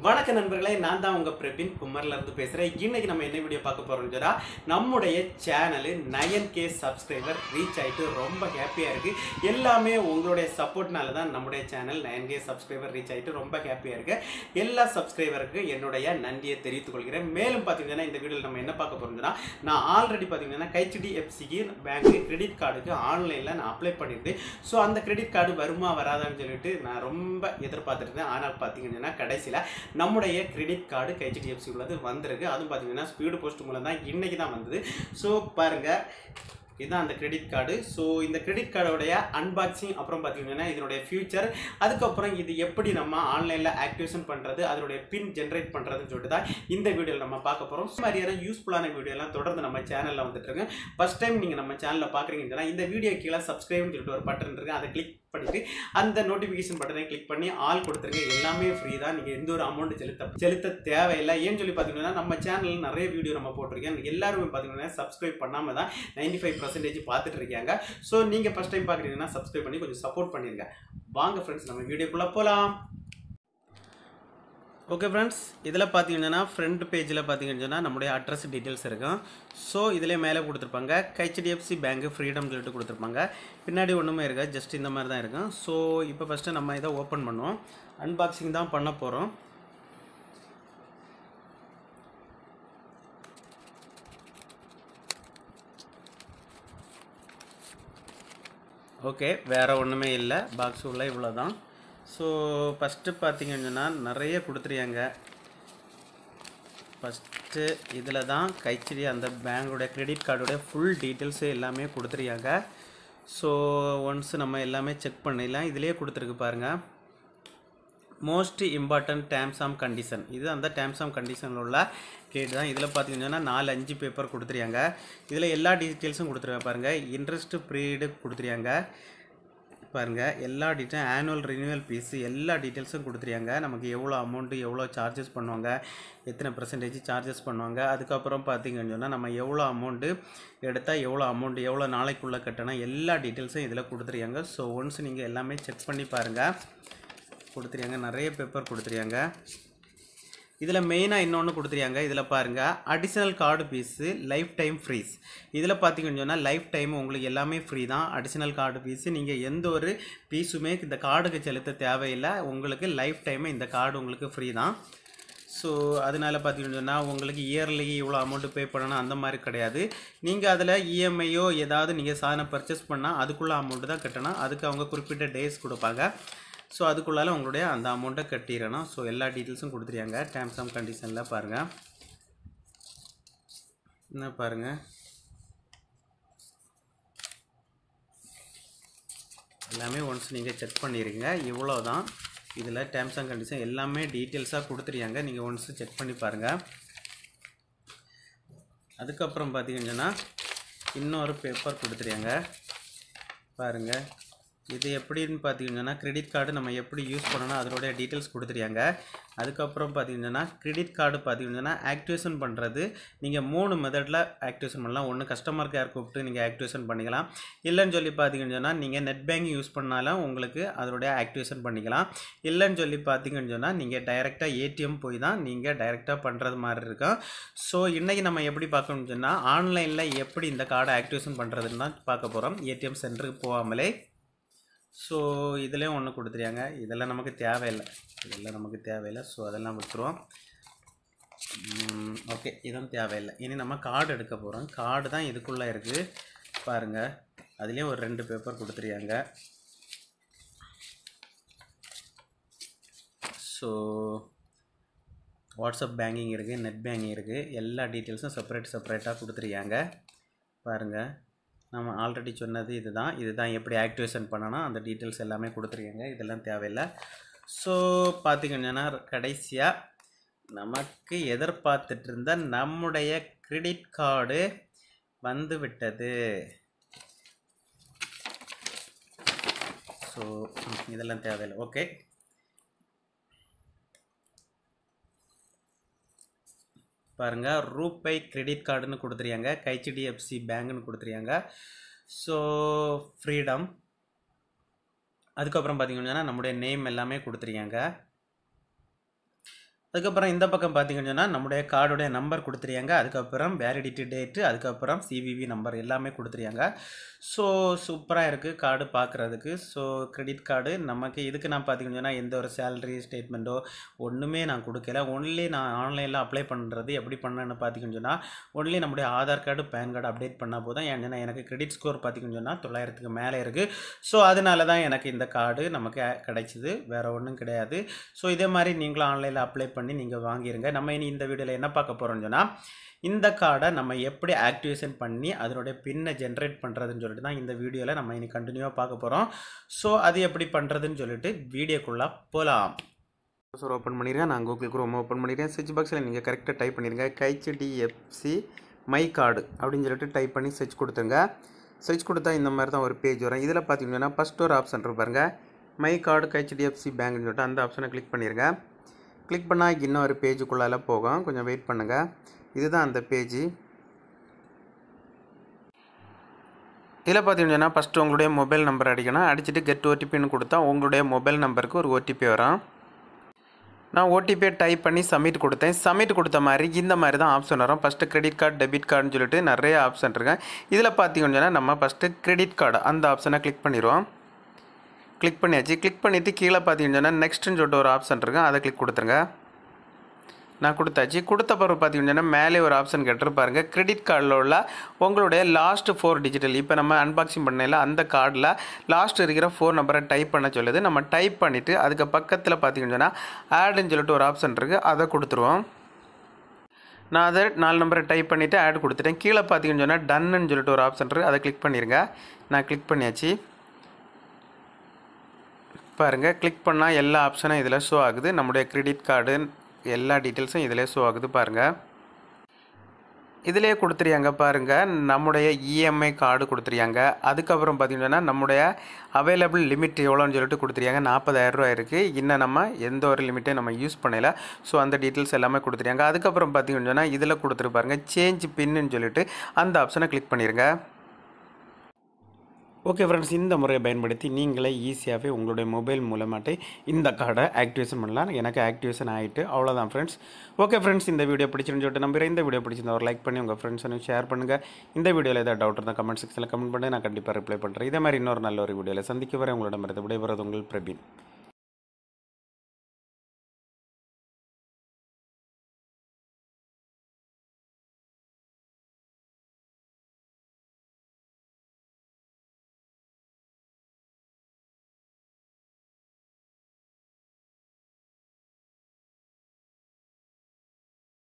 வணக்க நண்பர்களே நான் தான் உங்கள் பிரபின் குமர்ல இருந்து பேசுகிறேன் இன்னைக்கு நம்ம என்ன வீடியோ பார்க்க போகிறோம்னு சொன்னா நம்முடைய channel nine K subscriber reach ஆயிட்டு ரொம்ப ஹாப்பியாக இருக்குது எல்லாமே உங்களுடைய சப்போர்ட்னால தான் நம்முடைய channel nine K subscriber reach ஆயிட்டு ரொம்ப ஹாப்பியாக இருக்கு எல்லா சப்ஸ்கிரைபருக்கு என்னுடைய நன்றியை தெரிவித்துக் கொள்கிறேன் மேலும் பார்த்தீங்கன்னா இந்த வீடியோவில் நம்ம என்ன பார்க்க போகிறோம்னா நான் ஆல்ரெடி பார்த்தீங்கன்னா கைச்டிஎஃப்சிக்கு பேங்க் கிரெடிட் கார்டுக்கு ஆன்லைனில் நான் அப்ளை பண்ணியிருந்தேன் ஸோ அந்த கிரெடிட் கார்டு வருமா வராதான்னு சொல்லிட்டு நான் ரொம்ப எதிர்பார்த்துட்டு இருந்தேன் ஆனால் பார்த்தீங்கன்னா கடைசியில் நம்முடைய கிரெடிட் கார்டு ஹெச்டிஎஃப்சி உள்ளது வந்திருக்கு அதுவும் பார்த்தீங்கன்னா ஸ்பீடு போஸ்ட் மூலம் தான் இன்னைக்கு தான் வந்தது ஸோ பாருங்கள் இதுதான் அந்த கிரெடிட் கார்டு ஸோ இந்த கிரெடிட் கார்டோடைய அன்பாக்சிங் அப்புறம் பார்த்தீங்கன்னா இதனுடைய ஃபியூச்சர் அதுக்கப்புறம் இது எப்படி நம்ம ஆன்லைனில் ஆக்டிவேஷன் பண்ணுறது அதனுடைய பின் ஜென்ரேட் பண்ணுறதுன்னு சொல்லிட்டு தான் இந்த வீடியோவில் நம்ம பார்க்க போகிறோம் இந்த மாதிரியான யூஸ்ஃபுல்லான வீடியோலாம் தொடர்ந்து நம்ம சேனலில் வந்துட்டு இருக்கு ஃபர்ஸ்ட் டைம் நீங்கள் நம்ம சேனலில் பார்க்குறீங்கன்னா இந்த வீடியோ கீழே சப்ஸ்கிரைப்னு சொல்லிட்டு ஒரு பட்டன் இருக்கு அதை கிளிக் பண்ணிட்டு அந்த நோட்டிஃபிகேஷன் பட்டனை கிளிக் பண்ணி ஆல் கொடுத்துருங்க எல்லாமே ஃப்ரீ தான் நீங்கள் எந்த ஒரு அமௌண்ட் செலுத்த செலுத்த தேவையில்லை ஏன்னு சொல்லி பார்த்தீங்கன்னா நம்ம சேனலில் நிறைய வீடியோ நம்ம போட்டிருக்கேன் எல்லாருமே பார்த்தீங்கன்னா சப்ஸ்கிரைப் பண்ணாமல் தான் நைன்டி ஃபைவ் பர்சன்டேஜ் பார்த்துட்டு இருக்காங்க ஸோ நீங்கள் ஃபஸ்ட் டைம் பார்க்குறீங்கன்னா சப்ஸ்கிரைப் பண்ணி கொஞ்சம் சப்போர்ட் பண்ணிருங்க வாங்க ஃப்ரெண்ட்ஸ் நம்ம வீடியோக்குள்ளே போகலாம் ஓகே ஃப்ரெண்ட்ஸ் இதில் பார்த்தீங்கன்னா ஃப்ரண்ட் பேஜில் பார்த்தீங்கன்னு சொன்னால் நம்முடைய அட்ரஸ் டீட்டெயில்ஸ் இருக்கும் ஸோ இதிலே மேலே கொடுத்துருப்பாங்க ஹெச்டிஎஃப்சி பேங்க் ஃப்ரீடம் சொல்லிட்டு கொடுத்துருப்பாங்க பின்னாடி ஒன்றுமே இருக்கா ஜஸ்ட் இந்த மாதிரி தான் இருக்கும் ஸோ இப்போ ஃபஸ்ட்டு நம்ம இதை ஓப்பன் பண்ணுவோம் அன்பாக்சிங் தான் பண்ண போகிறோம் ஓகே வேறு ஒன்றுமே இல்லை பாக்ஸ் உள்ள இவ்வளோ தான் ஸோ ஃபஸ்ட்டு பார்த்தீங்கன்னு சொன்னால் நிறைய கொடுத்துருக்காங்க ஃபஸ்ட்டு இதில் தான் கைச்சடி அந்த பேங்கோட கிரெடிட் கார்டோட ஃபுல் டீட்டெயில்ஸு எல்லாமே கொடுத்துருக்காங்க ஸோ ஒன்ஸ் நம்ம எல்லாமே செக் பண்ணிடலாம் இதிலே கொடுத்துருக்கு பாருங்கள் most important terms and condition இது அந்த டேர்ம்ஸ் ஆம் கண்டிஷனில் உள்ள கேட் தான் இதில் பார்த்தீங்கன்னா நாலு அஞ்சு பேப்பர் கொடுத்துருக்காங்க இதில் எல்லா டீட்டெயில்ஸும் கொடுத்துருக்காங்க பாருங்கள் இன்ட்ரெஸ்ட் ப்ரீடு கொடுத்துருக்காங்க பாருங்கள் எல்லா டீட்டெயில் ஆனுவல் ரினியூவல் ஃபீஸு எல்லா டீட்டெயில்ஸும் கொடுத்துருக்காங்க நமக்கு எவ்வளோ அமௌண்ட்டு எவ்வளோ சார்ஜஸ் பண்ணுவாங்க எத்தனை பர்சன்டேஜ் சார்ஜஸ் பண்ணுவாங்க அதுக்கப்புறம் பார்த்தீங்கன்னு சொன்னால் நம்ம எவ்வளோ அமௌண்ட்டு எடுத்தால் எவ்வளோ அமௌண்ட் எவ்வளோ நாளைக்குள்ளே கட்டணும் எல்லா டீட்டெயில்ஸும் இதில் கொடுத்துருக்காங்க ஸோ ஒன்ஸ் நீங்கள் எல்லாமே செக் பண்ணி பாருங்கள் கொடுத்துருக்காங்க நிறைய பேப்பர் கொடுத்துருக்காங்க இதில் மெயினாக இன்னொன்று கொடுத்துருக்காங்க இதில் பாருங்கள் additional card fees lifetime free இதில் பார்த்தீங்கன்னு சொன்னால் லைஃப் டைம் உங்களுக்கு எல்லாமே ஃப்ரீ தான் அடிஷ்னல் கார்டு ஃபீஸு நீங்கள் எந்த ஒரு ஃபீஸுமே இந்த கார்டுக்கு செலுத்த தேவையில்லை உங்களுக்கு லைஃப் டைமு இந்த கார்டு உங்களுக்கு ஃப்ரீ தான் ஸோ அதனால் பார்த்தீங்கன்னு சொன்னால் உங்களுக்கு இயர்லி இவ்வளோ அமௌண்ட்டு பே பண்ணணும் அந்த மாதிரி கிடையாது நீங்கள் அதில் இஎம்ஐயோ ஏதாவது நீங்கள் சாதனம் பர்ச்சேஸ் பண்ணால் அதுக்குள்ளே அமௌண்ட்டு தான் கட்டணும் அதுக்கு அவங்க குறிப்பிட்ட டேஸ் கொடுப்பாங்க ஸோ அதுக்குள்ளால உங்களுடைய அந்த அமௌண்ட்டை கட்டிடணும் ஸோ எல்லா டீட்டெயில்ஸும் கொடுத்துருக்காங்க டேர்ம்ஸ் அண்ட் கண்டிஷனில் பாருங்கள் என்ன பாருங்கள் எல்லாமே ஒன்ஸ் நீங்கள் செக் பண்ணிடுங்க இவ்வளோ தான் இதில் டேர்ம்ஸ் அண்ட் கண்டிஷன் எல்லாமே டீட்டெயில்ஸாக கொடுத்துருக்காங்க நீங்கள் ஒன்ஸ் செக் பண்ணி பாருங்கள் அதுக்கப்புறம் பார்த்தீங்கன்னா இன்னொரு பேப்பர் கொடுத்துருக்காங்க பாருங்கள் இது எப்படின்னு பார்த்தீங்கன்னா கிரெடிட் கார்டு நம்ம எப்படி யூஸ் பண்ணணும் அதோடைய டீட்டெயில்ஸ் கொடுத்துருக்காங்க அதுக்கப்புறம் பார்த்தீங்கன்னா கிரெடிட் கார்டு பார்த்தீங்கன்னா ஆக்டிவேஷன் பண்ணுறது நீங்கள் மூணு மெத்தடில் ஆக்டிவேஷன் பண்ணலாம் ஒன்று கஸ்டமர் கேர் கூப்பிட்டு நீங்கள் ஆக்டிவேஷன் பண்ணிக்கலாம் இல்லைன்னு சொல்லி பார்த்தீங்கன்னு சொன்னால் நீங்கள் நெட் பேங்கிங் யூஸ் பண்ணாலும் உங்களுக்கு அதோடைய ஆக்டிவேஷன் பண்ணிக்கலாம் இல்லைன்னு சொல்லி பார்த்தீங்கன்னு சொன்னால் நீங்கள் டைரெக்டாக ஏடிஎம் போய் தான் நீங்கள் டைரெக்டாக பண்ணுறது மாதிரி இருக்கும் ஸோ இன்றைக்கி நம்ம எப்படி பார்க்கணும்னு சொன்னால் ஆன்லைனில் எப்படி இந்த கார்டை ஆக்டிவேஷன் பண்ணுறதுன்னு தான் பார்க்க போகிறோம் ஏடிஎம் சென்டருக்கு போகாமலே ஸோ இதுலேயும் ஒன்று கொடுத்துருக்காங்க இதெல்லாம் நமக்கு தேவையில்லை இதெல்லாம் நமக்கு தேவையில்லை ஸோ அதெல்லாம் விட்டுருவோம் ஓகே இதுவும் தேவையில்லை இனி நம்ம கார்டு எடுக்க போகிறோம் கார்டு தான் இதுக்குள்ளே இருக்குது பாருங்கள் அதுலேயும் ஒரு ரெண்டு பேப்பர் கொடுத்துருக்காங்க ஸோ வாட்ஸ்அப் பேங்கிங் இருக்குது நெட் பேங்கிங் இருக்குது எல்லா டீட்டெயில்ஸும் செப்பரேட் செப்பரேட்டாக கொடுத்துருக்காங்க பாருங்கள் நம்ம ஆல்ரெடி சொன்னது இதுதான் இதுதான் எப்படி ஆக்டிவேஷன் பண்ணணும் அந்த டீட்டெயில்ஸ் எல்லாமே கொடுத்துருக்காங்க இதெல்லாம் தேவையில்லை ஸோ பார்த்திங்கன்னா கடைசியாக நமக்கு எதிர்பார்த்துட்டு இருந்த நம்முடைய கிரெடிட் கார்டு வந்து விட்டது ஸோ இதெல்லாம் தேவையில்லை ஓகே பாருங்கள் ரூபை கிரெடிட் கார்டுன்னு கொடுத்துருக்காங்க ஹெச்டிஎஃப்சி பேங்க்னு கொடுத்துருக்காங்க ஸோ ஃப்ரீடம் அதுக்கப்புறம் பார்த்தீங்கன்னா நம்முடைய நேம் எல்லாமே கொடுத்துருக்காங்க அதுக்கப்புறம் இந்த பக்கம் பார்த்தீங்கன்னு சொன்னால் நம்முடைய கார்டுடைய நம்பர் கொடுத்துருக்காங்க அதுக்கப்புறம் வேலிடிட்டி டேட்டு அதுக்கப்புறம் சிவிவி நம்பர் எல்லாமே கொடுத்துருக்காங்க ஸோ சூப்பராக இருக்குது கார்டு பார்க்குறதுக்கு ஸோ கிரெடிட் கார்டு நமக்கு இதுக்கு நான் பார்த்தீங்கன்னு சொன்னால் எந்த ஒரு சேலரி ஸ்டேட்மெண்ட்டோ ஒன்றுமே நான் கொடுக்கல ஒன்லி நான் ஆன்லைனில் அப்ளை பண்ணுறது எப்படி பண்ணேன்னு பார்த்தீங்கன்னு சொன்னால் ஒன்லி நம்முடைய Aadhaar card PAN card update பண்ணால் போதும் ஏன்னா எனக்கு கிரெடிட் ஸ்கோர் பார்த்தீங்கன்னு சொன்னால் தொள்ளாயிரத்துக்கு மேலே இருக்குது ஸோ அதனால தான் எனக்கு இந்த கார்டு நமக்கு கிடைச்சிது வேறு ஒன்றும் கிடையாது ஸோ இதே மாதிரி நீங்களும் ஆன்லைனில் அப்ளை பண்ணி நீங்கள் வாங்கிருங்க நம்ம இனி இந்த வீடியோவில் என்ன பார்க்க போகிறோம்னு சொன்னால் இந்த கார்டை நம்ம எப்படி ஆக்டிவேஷன் பண்ணி அதனுடைய பின்னை ஜென்ரேட் பண்ணுறதுன்னு சொல்லிட்டு தான் இந்த வீடியோவில் நம்ம இனி கண்டினியூவாக பார்க்க போகிறோம் ஸோ அது எப்படி பண்ணுறதுன்னு சொல்லிட்டு வீடியோக்குள்ளே போகலாம் ப்ரௌசர் ஓப்பன் பண்ணிடுறேன் நான் கூகுள் குரோம் ஓப்பன் பண்ணிடுறேன் சர்ச் பாக்ஸில் நீங்கள் கரெக்டாக டைப் பண்ணிடுங்க கைச்டிஎஃப்சி மை கார்டு அப்படின்னு சொல்லிட்டு டைப் பண்ணி சர்ச் கொடுத்துங்க சர்ச் கொடுத்தா இந்த மாதிரி தான் ஒரு பேஜ் வரும் இதில் பார்த்தீங்கன்னா ஃபஸ்ட் ஒரு ஆப்ஷன் இருக்கு பாருங்க மை கார்டு கைச்டிஎஃப்சி பேங்க்னு சொல்லிட்டு அந்த ஆப்ஷனை கிளிக் பண்ணிடுங்க கிளிக் பண்ணால் இன்னும் ஒரு பேஜுக்குள்ளால போகும் கொஞ்சம் வெயிட் பண்ணுங்கள் இதுதான் அந்த பேஜ் இதில் பார்த்தீங்கன்னா ஃபஸ்ட்டு உங்களுடைய மொபைல் நம்பர் அடிக்கணும் அடிச்சுட்டு கெட் ஓடிபின்னு கொடுத்தா உங்களுடைய மொபைல் நம்பருக்கு ஒரு ஓடிபி வரும் நான் ஓடிபியை டைப் பண்ணி சப்மிட் கொடுத்தேன் சப்மிட் கொடுத்த மாதிரி இந்த மாதிரி தான் ஆப்ஷன் வரும் ஃபஸ்ட்டு கிரெடிட் கார்டு டெபிட் கார்டுன்னு சொல்லிட்டு நிறைய ஆப்ஷன் இருக்கு இதில் பார்த்தீங்கன்னா நம்ம ஃபஸ்ட்டு கிரெடிட் கார்டு அந்த ஆப்ஷனை கிளிக் பண்ணிடுவோம் கிளிக் பண்ணியாச்சு கிளிக் பண்ணிவிட்டு கீழே பார்த்தீங்கன்னா நெக்ஸ்ட்டுன்னு சொல்லிட்டு ஒரு ஆப்ஷன் இருக்கு அதை கிளிக் கொடுத்துருங்க நான் கொடுத்தாச்சு கொடுத்த பிறகு பார்த்தீங்கன்னா மேலே ஒரு ஆப்ஷன் கேட்டிருப்பாருங்க கிரெடிட் கார்டில் உள்ள உங்களுடைய லாஸ்ட் ஃபோர் டிஜிட்டல் இப்போ நம்ம அன்பாக்சிங் பண்ணல அந்த கார்டில் லாஸ்ட் இருக்கிற ஃபோர் நம்பரை டைப் பண்ண சொல்லுது நம்ம டைப் பண்ணிவிட்டு அதுக்கு பக்கத்தில் பார்த்தீங்கன்னா ஆடுன்னு சொல்லிட்டு ஒரு ஆப்ஷன் இருக்குது அதை கொடுத்துருவோம் நான் அதை நாலு நம்பரை டைப் பண்ணிவிட்டு ஆட் கொடுத்துட்டேன் கீழே பார்த்தீங்கன்னு சொன்னால் டன்னு சொல்லிட்டு ஒரு ஆப்ஷன் இருக்குது அதை கிளிக் பண்ணிடுங்க நான் கிளிக் பண்ணியாச்சு பாருங்கள் கிளிக் பண்ணால் எல்லா ஆப்ஷனும் இதில் ஷோ ஆகுது நம்முடைய கிரெடிட் கார்டு எல்லா டீட்டெயில்ஸும் இதிலே ஷோ ஆகுது பாருங்கள் இதிலே கொடுத்துருக்காங்க பாருங்கள் நம்முடைய இஎம்ஐ கார்டு கொடுத்துருக்காங்க அதுக்கப்புறம் பார்த்திங்கன்னா நம்முடைய அவைலபிள் லிமிட் எவ்வளோன்னு சொல்லிட்டு கொடுத்துருக்காங்க நாற்பதாயிரரூவா இருக்குது இன்னும் நம்ம எந்த ஒரு லிமிட்டையும் நம்ம யூஸ் பண்ணல ஸோ அந்த டீட்டெயில்ஸ் எல்லாமே கொடுத்துருக்காங்க அதுக்கப்புறம் பார்த்திங்கன்னா இதில் கொடுத்துருப்பாருங்க சேஞ்ச் பின்னு சொல்லிட்டு அந்த ஆப்ஷனை கிளிக் பண்ணிடுங்க ஓகே ஃப்ரெண்ட்ஸ் இந்த முறையை பயன்படுத்தி நீங்களே ஈஸியாகவே உங்களுடைய மொபைல் மூலமாட்டே இந்த கார்டை ஆக்டிவேஷன் பண்ணலாம் எனக்கு ஆக்டிவேஷன் ஆகிட்டு அவ்வளோதான் ஃப்ரெண்ட்ஸ் ஓகே ஃப்ரெண்ட்ஸ் இந்த வீடியோ பிடிச்சிருந்து சொல்லிட்டு நம்புறேன் இந்த வீடியோ பிடிச்சிருந்தா ஒரு லைக் பண்ணி உங்கள் ஃப்ரெண்ட்ஸனும் ஷேர் பண்ணுங்கள் இந்த வீடியோவில் ஏதாவது டவுட் இருந்தால் கமெண்ட் செக்ஷனில் கமெண்ட் பண்ணி நான் கண்டிப்பாக ரிப்ளை பண்ணுறேன் இதே மாதிரி இன்னொரு நல்ல ஒரு வீடியோவில் சந்திக்க வரை உங்களிடமிருந்து விடைபெறது உங்கள் பிரபீன்